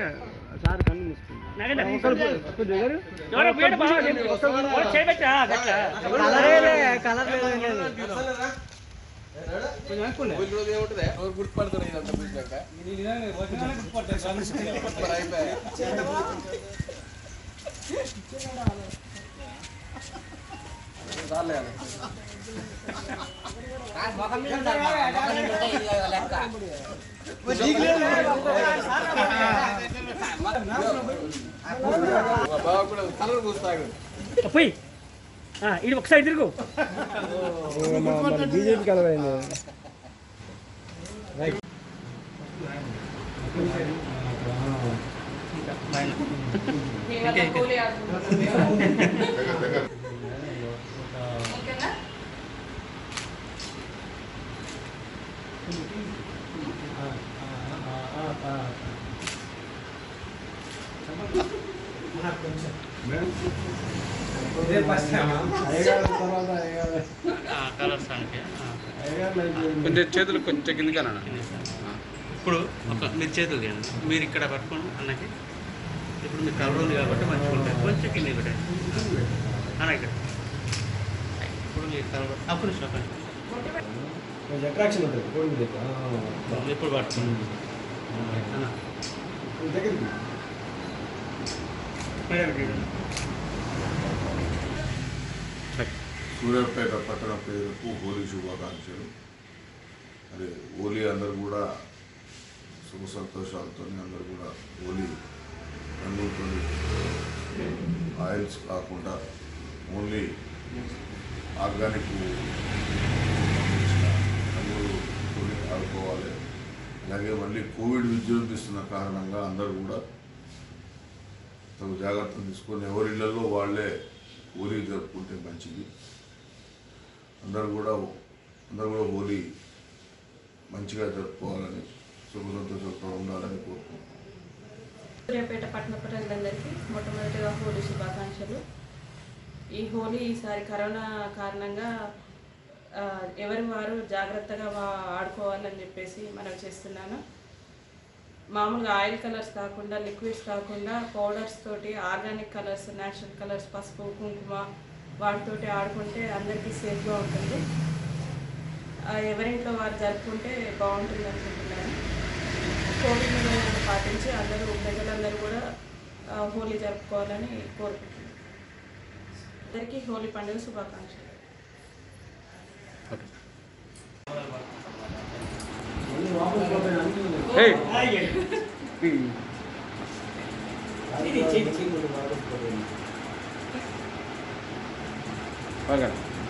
Sir కన్ను మూసుకుంది colour గుర్తుపడతారు ఇదంతా చూసినాక మరి అయిపోయా చాలే అన్న. మా బావ కూడా కలర్ పూస్తాడు పోయి ఇది ఒకసారి తిరుగు బీజేపీ కలర్ అయింది కొంచెం చేతులు కొంచెం కిందకి అన్న ఇప్పుడు ఒక మీరు చేతులు తీయండి మీరు ఇక్కడ పట్టుకోండి అన్నకి ఇప్పుడు మీకు కలర్ ఉంది కాబట్టి మంచిగా ఉంటుంది కొంచెం కింద పెట్టండి అన్న ఇక్కడ ఇప్పుడు మీరు కలర్ అప్పుడు చెప్పండి కొంచెం అట్రాక్షన్ ఉంటుంది కోడి దగ్గర ఇప్పుడు పట్టుకోండి అన్న దగ్గరికి మేడం చూడండి సూర్యాపేట పట్టణ పేరుకు హోలీ శుభాకాంక్షలు అదే హోలీ అందరు కూడా సుఖ సంతోషాలతో అందరు కూడా హోలీ రంగులతో ఆయిల్స్ కాకుండా ఓన్లీ ఆర్గానిక్ సంబంధించిన రంగులు హోలీ ఆడుకోవాలి అలాగే మళ్ళీ కోవిడ్ విజృంభిస్తున్న కారణంగా అందరూ కూడా తగు జాగ్రత్తలు తీసుకొని ఎవరి ఇళ్లలో వాళ్ళే హోలీ జరుపుకుంటే మంచిది అందరూ కూడా అందరూ కూడా హోలీ మంచిగా జరుపుకోవాలని సుఖ సంతోషాలతో ఉండాలని కోరుకుంటున్నాను సూర్యాపేట పట్టణ ప్రజలందరికీ మొట్టమొదటిగా హోలీ శుభాకాంక్షలు ఈ హోలీ ఈసారి కరోనా కారణంగా ఆ, ఎవరి వారు జాగ్రత్తగా వా- ఆడుకోవాలని చెప్పేసి మనం చేస్తున్నాను మామూలుగా ఆయిల్ కలర్స్ కాకుండా లిక్విడ్స్ కాకుండా పౌడర్స్ తోటి ఆర్గానిక్ కలర్స్ న్యాచురల్ కలర్స్ పసుపు కుంకుమ వాటితోటి ఆడుకుంటే అందరికీ సేఫ్గా ఉంటుంది ఆ, ఎవరింట్లో వారు జరుపుకుంటే బాగుంటుంది అనుకుంటున్నాను కోవిడ్ నిబంధనలు పాటించి అందరూ ప్రజలందరూ కూడా ఆ, హోలీ జరుపుకోవాలని కోరుకుంటున్నాను అందరికీ హోలీ పండుగ శుభాకాంక్షలు బాగా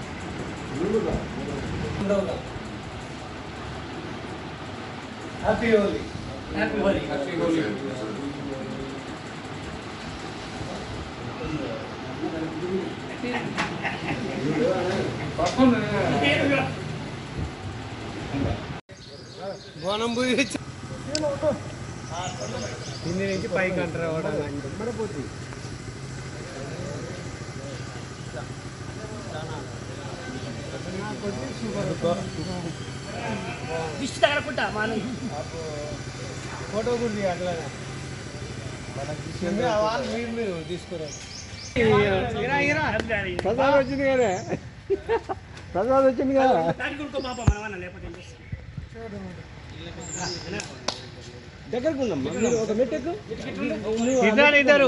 happy Holi happy Holi happy Holi Bonam పూజ కింది నుంచి పైకి అంటారు మరపోతుంది దిష్టి తగలకుండా మాను ఫోటో కూడా తీయ అట్లానే వాళ్ళు మీరు మీరు తీసుకురారు ప్రసాద్ వచ్చింది కదా ప్రసాద్ వచ్చింది కదా దానికి ఇంకో పాప మనమన్నా లేకపోతే ఏం చేస్తాం? దగ్గరకు ఉందమ్మా మీరు ఒక మెట్టెక్కు ఇద్దరు ఇద్దరు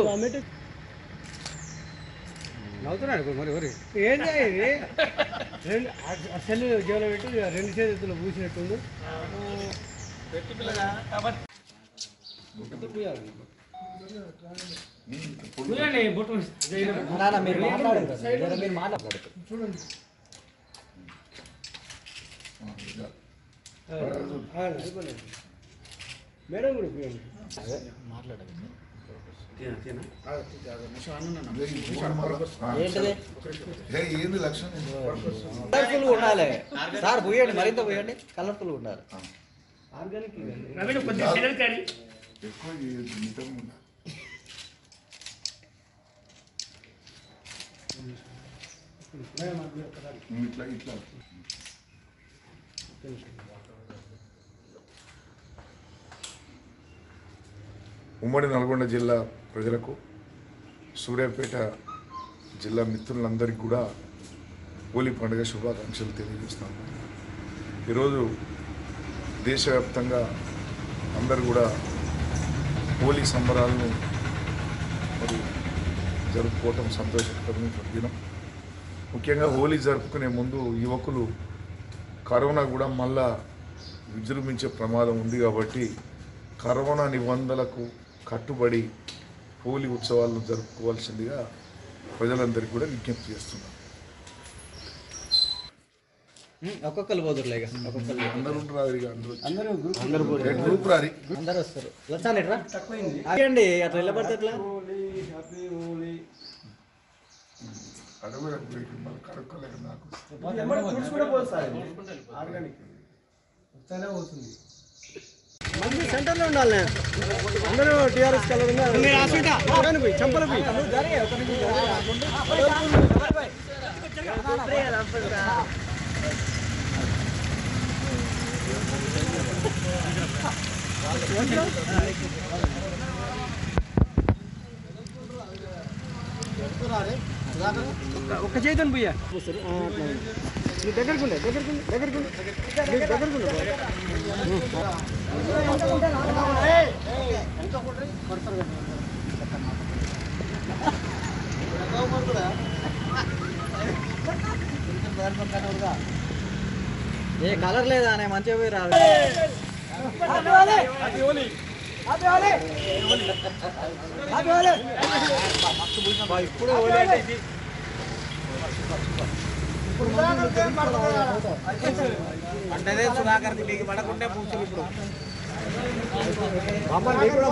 నవ్వుతున్నాడు మరి ఎవరు ఏంటి ఇది రెండు అసలు జోలో పెట్టి రెండు చేతులు పూసినట్టుంది చూడండి బొట్టు మేడం కూడా పోయండి ఏంది లక్ష్యం కలర్ఫుల్ ఉండాలి సార్ పోయండి మరింత పోయండి కలర్ఫుల్ ఉండాలి ఆర్గానిక్ నవీన్ కొద్దిగా సెలవు కానీ ఎక్కువ చేయొద్దు, మితంగా ఉండాలి. నువ్వు ఇట్లా ఇట్లా ఉమ్మడి నల్గొండ జిల్లా ప్రజలకు సూర్యాపేట జిల్లా మిత్రులందరికీ కూడా హోలీ పండుగ శుభాకాంక్షలు తెలియజేస్తాను ఈరోజు దేశవ్యాప్తంగా అందరూ కూడా హోలీ సంబరాలను మరి జరుపుకోవటం సంతోషకరమైన దినం ముఖ్యంగా హోలీ జరుపుకునే ముందు యువకులు కరోనా కూడా మళ్ళా విజృంభించే ప్రమాదం ఉంది కాబట్టి కరోనా నిబంధనలకు కట్టుబడి హోలీ ఉత్సవాలను జరుపుకోవాల్సిందిగా ప్రజలందరికీ కూడా విజ్ఞప్తి చేస్తున్నాను ఒక్కొక్కరు పోదురులే ఇక ఒక్కొక్కరు అందరూ రాదు ఇక అందరూ అందరూ గ్రూప్ అందరూ పోదురు. ఏ గ్రూప్ రారి అందరు వస్తారు లచ్చాను ఎట్రా ఆగండి అట్లా ఎలా పడితే ఎట్లా హోలీ హ్యాపీ హోలీ అడవి మళ్ళీ కడుక్కోలేక నాకు ఫ్రూట్స్ కూడా పోస్తారు ఆర్గానిక్ వస్తేనే పోతుంది మంది సెంటర్లో ఉండాలి అందరూ టీఆర్ఎస్ కలర్ పోయి చంపలు పోయి ఒక్క చేతను పోయా దగ్గరకు ఉండే దగ్గరకు ఉండే దగ్గరకు ఉండే దగ్గరకు ఉండే ఏ కలర్ లేదా అనే మంచిగా పోయి రాదు ఇప్పుడు హోలీ అంటే ఇది అంటే సుధాకర్ మీకు పడకుంటే పూసులు ఇప్పుడు అమ్మ నీకు కూడా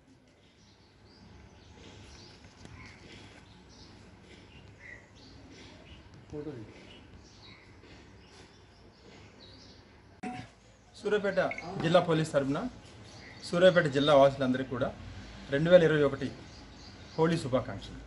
సూర్యాపేట జిల్లా పోలీస్ తరఫున సూర్యాపేట జిల్లా వాసులందరికీ కూడా రెండు వేల ఇరవై ఒకటి హోలీ శుభాకాంక్షలు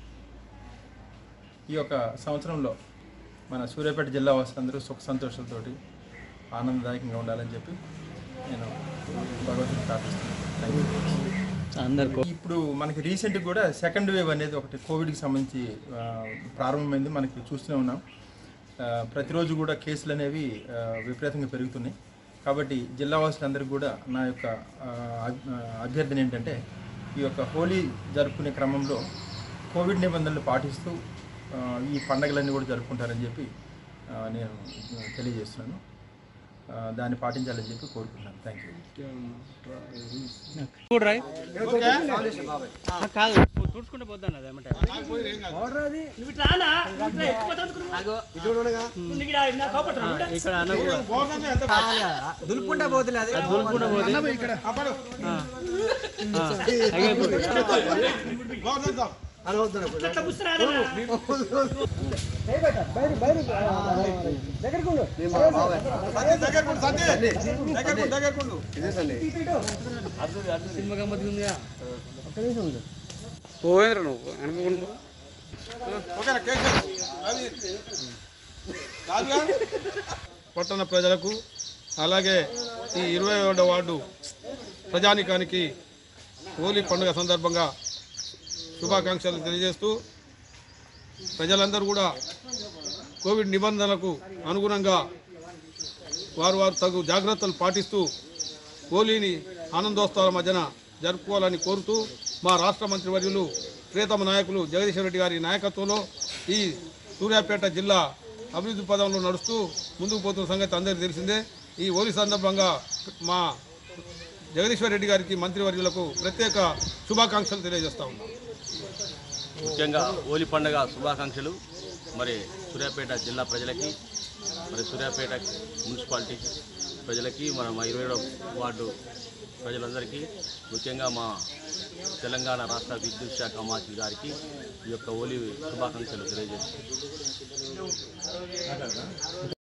ఈ యొక్క సంవత్సరంలో మన సూర్యాపేట జిల్లా వాసులందరూ సుఖ సంతోషాలతోటి ఆనందదాయకంగా ఉండాలని చెప్పి నేను భగవంతుని ప్రార్థిస్తున్నాను థ్యాంక్ యూ అందరు ఇప్పుడు మనకి రీసెంట్ కూడా సెకండ్ వేవ్ అనేది ఒకటి కోవిడ్కి సంబంధించి ఆ, ప్రారంభమైంది మనకి చూస్తూనే ఉన్నాం ఆ, ప్రతిరోజు కూడా కేసులు అనేవి ఆ, విపరీతంగా పెరుగుతున్నాయి కాబట్టి జిల్లా వాసులందరికీ కూడా నా యొక్క ఆ, అభ్- ఆ, అభ్యర్థన ఏంటంటే ఈ యొక్క హోలీ జరుపుకునే క్రమంలో కోవిడ్ నిబంధనలు పాటిస్తూ ఆ, ఈ పండగలన్నీ కూడా జరుపుకుంటారని చెప్పి ఆ, నేను తెలియజేస్తున్నాను ఆ, దాన్ని పాటించాలని చెప్పి కోరుకుంటున్నాను థ్యాంక్ యూ కాదు తుడుచుకుంటే పోతాను అది ఏమంటే నువ్వు ఇట్లా రానా? నువ్వు ఇట్లా ఎక్కువ చదువుకున్నావు. నువ్వు ఇక్కడ నా కోపడుతున్నావు. ఉండు. ఇక్కడ అన్న దులుపుకుంటే పోతులే అది దులుపుకుంటే పోతే ఇట్లా పుస్తరాలు పోవేంద్ర నువ్వు వెనక పట్టణ ప్రజలకు అలాగే ఈ ఇరవై ఏడవ వార్డు ప్రజానికానికి హోలీ పండుగ సందర్భంగా శుభాకాంక్షలు తెలియజేస్తూ ప్రజలందరూ కూడా కోవిడ్ నిబంధనలకు అనుగుణంగా వారు వారు తగు జాగ్రత్తలు పాటిస్తూ హోలీని ఆనందోత్సవాల మధ్యన జరుపుకోవాలని కోరుతూ మా రాష్ట్ర మంత్రివర్యులు ప్రియతమ నాయకులు జగదీశ్వర రెడ్డి గారి నాయకత్వంలో ఈ సూర్యాపేట జిల్లా అభివృద్ధి పదంలో నడుస్తూ ముందుకు పోతున్న సంగతి అందరికీ తెలిసిందే ఈ హోలీ సందర్భంగా మా జగదీశ్వర్ రెడ్డి గారికి మంత్రివర్యులకు ప్రత్యేక శుభాకాంక్షలు తెలియజేస్తా ఉన్నాం ముఖ్యంగా హోలీ పండుగ శుభాకాంక్షలు మరి సూర్యాపేట జిల్లా ప్రజలకి మరి సూర్యాపేట మున్సిపాలిటీ ప్రజలకి మన మా ఇరవై ఏడవ వార్డు ప్రజలందరికీ ముఖ్యంగా మా తెలంగాణ రాష్ట్ర విద్యుత్ శాఖ మంత్రి గారికి ఈ యొక్క హోలీ శుభాకాంక్షలు తెలియజేస్తాం